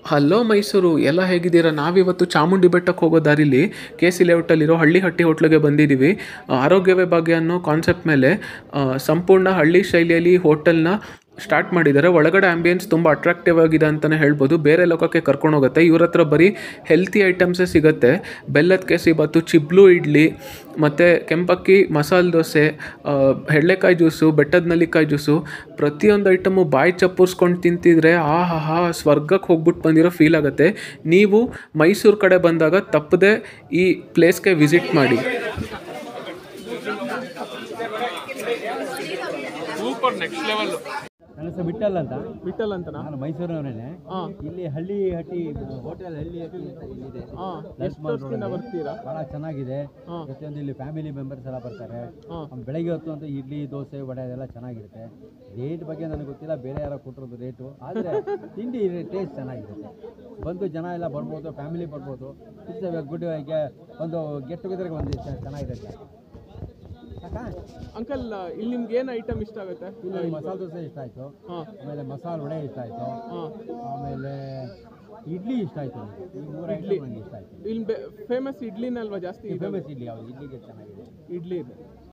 Hello Mysuru ಎಲ್ಲ ಹೇಗಿದ್ದೀರಾ ನಾವಿವತ್ತು ಚಾಮುಂಡಿ ಬೆಟ್ಟಕ್ಕೆ ಹೋಗೋ ದಾರಿಲಿ ಕೆ ಸಿ ಲೇಔಟಲ್ಲಿರೋ ಹಳ್ಳಿ ಹಟ್ಟಿ ಹೋಟ್ಲಿಗೆ ಬಂದಿದ್ದೀವಿ ಆರೋಗ್ಯವೇ ಭಾಗ್ಯ ಅನ್ನೋ ಕಾನ್ಸೆಪ್ಟ್ ಮೇಲೆ ಆ, ಸಂಪೂರ್ಣ ಹಳ್ಳಿ ಶೈಲಿಯಲ್ಲಿ ಹೋಟೆಲ್ನ ಸ್ಟಾರ್ಟ್ ಮಾಡಿದ್ದಾರೆ ಒಳಗಡೆ ಆಂಬಿಯನ್ಸ್ ತುಂಬ ಅಟ್ರಾಕ್ಟಿವ್ ಆಗಿದೆ ಅಂತಲೇ ಹೇಳ್ಬೋದು ಬೇರೆ ಲೋಕಕ್ಕೆ ಕರ್ಕೊಂಡು ಹೋಗುತ್ತೆ ಇವ್ರ ಹತ್ರ ಬರೀ ಹೆಲ್ತಿ ಐಟಮ್ಸೇ ಸಿಗುತ್ತೆ ಬೆಲ್ಲದ ಕೇಸರಿಬಾತು ಚಿಬ್ಲು ಇಡ್ಲಿ ಮತ್ತು ಕೆಂಪಕ್ಕಿ ಮಸಾಲೆ ದೋಸೆ ಆ, ಹೆಳ್ಳೆಕಾಯಿ ಜ್ಯೂಸು ಬೆಟ್ಟದ ನಲ್ಲಿಕಾಯಿ ಜ್ಯೂಸು ಪ್ರತಿಯೊಂದು ಐಟಮು ಬಾಯಿ ಚಪ್ಪರ್ಸ್ಕೊಂಡು ತಿಂತಿದ್ರೆ ಆ ಹಾ ಹಾ ಸ್ವರ್ಗಕ್ಕೆ ಹೋಗ್ಬಿಟ್ಟು ಬಂದಿರೋ ಫೀಲ್ ಆಗುತ್ತೆ ನೀವು ಮೈಸೂರು ಕಡೆ ಬಂದಾಗ ತಪ್ಪದೆ ಈ ಪ್ಲೇಸ್ಗೆ ವಿಸಿಟ್ ಮಾಡಿ ಸೂಪರ್ ನೆಕ್ಸ್ಟ್ ಲೆವೆಲ್ ನನ್ನ ಹೆಸರು ವಿಠಲ್ ಅಂತ ವಿಠಲ್ ಅಂತನಾ ನಾನು ಮೈಸೂರಿನವರೇನೆ ಹಾ ಇಲ್ಲಿ ಹಳ್ಳಿ ಹಟ್ಟಿ ಹೋಟೆಲ್ ಹಳ್ಳಿ ಹಟ್ಟಿ ಅಂತ ಇಲ್ಲಿದೆ ಹಾ ಎಷ್ಟು ವರ್ಷದಿಂದ ಬರ್ತೀರಾ ಬಹಳ ಚೆನ್ನಾಗಿದೆ ಹಾ. ಪ್ರತಿಯೊಂದು ಇಲ್ಲಿ ಫ್ಯಾಮಿಲಿ ಮೆಂಬರ್ಸ್ ಎಲ್ಲ ಬರ್ತಾರೆ ಹಾ. ಆಮೇಲೆ ಬೆಳಗ್ಗೆ ಹೊತ್ತು ಅಂತೂ ಇಡ್ಲಿ ದೋಸೆ ವಡೆ ಅದೆಲ್ಲ ಚೆನ್ನಾಗಿರುತ್ತೆ ರೇಟ್ ಬಗ್ಗೆ ನನಗೆ ಗೊತ್ತಿಲ್ಲ ಬೇರೆ ಯಾರೋ ಕೊಟ್ಟಿರೋದು ರೇಟು ಆದರೆ ತಿಂಡಿ ಟೇಸ್ಟ್ ಚೆನ್ನಾಗಿರುತ್ತೆ ಬಂದು ಜನ ಎಲ್ಲ ಬರ್ಬೋದು ಫ್ಯಾಮಿಲಿ ಬರ್ಬೋದು ಇಟ್ಸ್ ಗುಡ್ ಒಂದು ಗೆಟ್ ಟುಗೆದರ್ಗೆ ಒಂದು ಚೆ- ಚೆನ್ನಾಗಿರುತ್ತೆ ಸಾಕಾ ಅಂಕಲ್ ಇಲ್ಲಿ ನಿಮ್ಗೆ ಏನು ಐಟಮ್ ಇಷ್ಟ ಆಗುತ್ತೆ ಇಲ್ಲಿ ಮಸಾಲೆ ದೋಸೆ ಇಷ್ಟ ಆಯಿತು ಹಾಂ ಆಮೇಲೆ ಮಸಾಲೆ ವಡೆ ಇಷ್ಟ ಆಯಿತು ಹಾಂ ಆಮೇಲೆ ಇಡ್ಲಿ ಇಷ್ಟ ಆಯಿತು ನನಗೆ ಈ ಮೂರು ಐಟಮ್ ನನಗೆ ಇಷ್ಟ ಆಯಿತು ಇಲ್ಲಿ ಫೇಮಸ್ ಇಡ್ಲಿನಲ್ವಾ ಜಾಸ್ತಿ ಇದೆ ಫೇಮಸ್ ಇಡ್ಲಿ ಯಾವುದು ಇಡ್ಲಿಗೆ ಚೆನ್ನಾಗಿದೆ ಇಡ್ಲಿ ಇದೆ